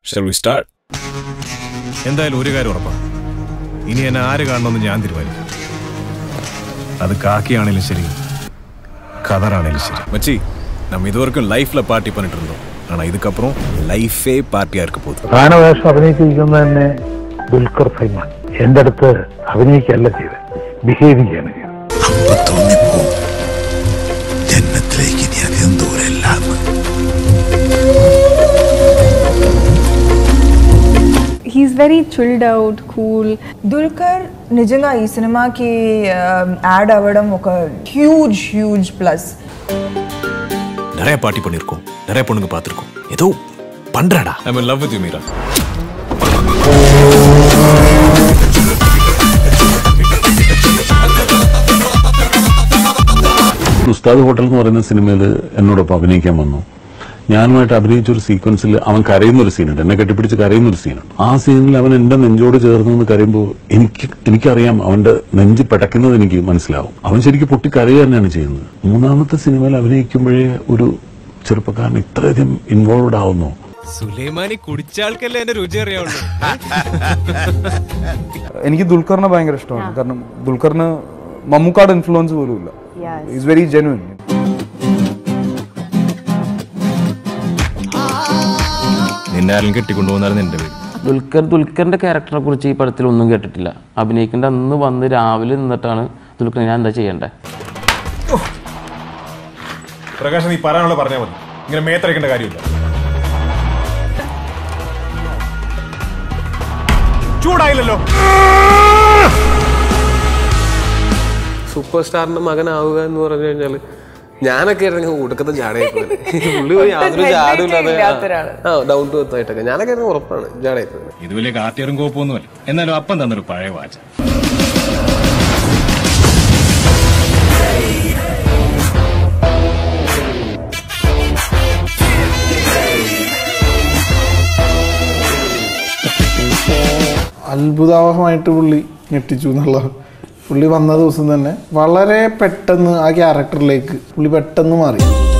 Shell we start എന്തായാലും ഒരു കാര്യം ഉറപ്പാണ് ഇനി എന്നെ ആര് കാണണമെന്ന് ഞാൻ തീരുമാനിക്കും അത് കാക്കിയാണേലും ശരി கதரானேலும் சரி மச்சி நம்ம இது வரைக்கும் லைஃப்ல பார்ட்டி பண்ணிட்டு இருந்தோம் ஆனா இதுக்கப்புறம் லைஃபே பார்ட்டியா இருக்க போகுது പ്രധാന വേഷം അഭിനയിച്ചിരിക്കുന്നത് തന്നെ ദുൽഖർ സൽമാൻ എൻ്റെ അടുത്ത് അഭിനയിക്കല്ല ചെയ്ത് ബിഹേവ് ചെയ്യാണ് ചെയ്തത് അപ്പൊ തോന്നിപ്പോ ജന്മത്തിലേക്ക് ഇനി അധികം ദൂരമില്ല He's very chilled out, cool. Dulquer నిజంగా ఈ సినిమాకి యాడ్ అవ్వడం ఒక హ్యూజ్ హ్యూజ్ ప్లస్ நிறைய பார்ட்டி பண்ணிருக்கோம் நிறைய பொண்ணுங்க பார்த்திருக்கோம் ஏதோ பண்றடா I mean love with you Meera Ustad hotel എന്ന് പറയുന്ന സിനിമയിൽ എന്നോടൊപ്പം അഭിനയിക്കാൻ വന്നു ഞാനുമായിട്ട് അഭിനയിച്ച ഒരു സീക്വൻസിൽ അവൻ കരയുന്ന ഒരു സീനുണ്ട് എന്നെ കെട്ടിപ്പിടിച്ച് കരയുന്ന ഒരു സീനുണ്ട് ആ സീനിൽ അവൻ എന്റെ നെഞ്ചോട് ചേർന്ന് നിന്ന് കരയുമ്പോൾ എനിക്ക് എനിക്കറിയാം അവന്റെ നെഞ്ച് പിടയ്ക്കുന്നത് എനിക്ക് മനസ്സിലാവും അവൻ ശരിക്കും പൊട്ടി കരയുക തന്നെയാണ് ചെയ്യുന്നത് മൂന്നാമത്തെ സിനിമയിൽ അഭിനയിക്കുമ്പോഴേ ഒരു ചെറുപ്പക്കാരൻ ഇത്രയധികം ഇൻവോൾവ് ആവുന്നു സുലൈമാനി കുടിച്ച ആൾക്കല്ലേ എന്റെ രുചി അറിയാവുള്ളൂ എനിക്ക് ദുൽഖറിനെ ഭയങ്കര ഇഷ്ടമാണ് കാരണം ദുൽഖറിന് മമ്മൂക്കാട് ഇൻഫ്ലുവൻസ് പോലും ഇല്ല ഈസ് വെരി ജെനുവിൻ നിന്നെ ആരെങ്കിലും കെട്ടിക്കൊണ്ടുപോകുന്നായിരുന്നു എന്റെ പേര് ദുൽഖർ ദുൽഖറിന്റെ ക്യാരക്ടറിനെ കുറിച്ച് ഈ പടത്തിൽ ഒന്നും കേട്ടിട്ടില്ല അഭിനയിക്കേണ്ട അന്ന് വന്ന് രാവിലെ നിന്നിട്ടാണ് ദുൽഖർ ഞാൻ എന്താ ചെയ്യണ്ടേ പ്രകാശ് നീ പറയാനുള്ള പറഞ്ഞാൽ മതി ഇങ്ങനെ മേത്തരക്കേണ്ട കാര്യമില്ല ചൂടായില്ലല്ലോ സൂപ്പർ സ്റ്റാറിന്റെ മകനാവുക എന്ന് പറഞ്ഞു കഴിഞ്ഞാൽ ഞാനൊക്കെ ആയിരുന്നു ഒടുക്കത്തെ ജാടയായിപ്പോയത് പുള്ളി പോയി യാതൊരു ജാടുമില്ലാതെ ആ ഡൗൺ ടു എർത്ത് ആയിട്ടൊക്കെ ഞാനൊക്കെ ആയിരുന്നു ഉറപ്പാണ് ജാടയായിപ്പോയത് ഇത് വലിയ കാട്ടിയറും കോപ്പൊന്നുമല്ല എന്നാലും അപ്പം തന്നൊരു പഴയ വാച്ച അത്ഭുതാവഹമായിട്ട് പുള്ളി ഞെട്ടിച്ചു എന്നുള്ള പുള്ളി വന്ന ദിവസം തന്നെ വളരെ പെട്ടെന്ന് ആ ക്യാരക്ടറിലേക്ക് പുള്ളി പെട്ടെന്ന് മാറി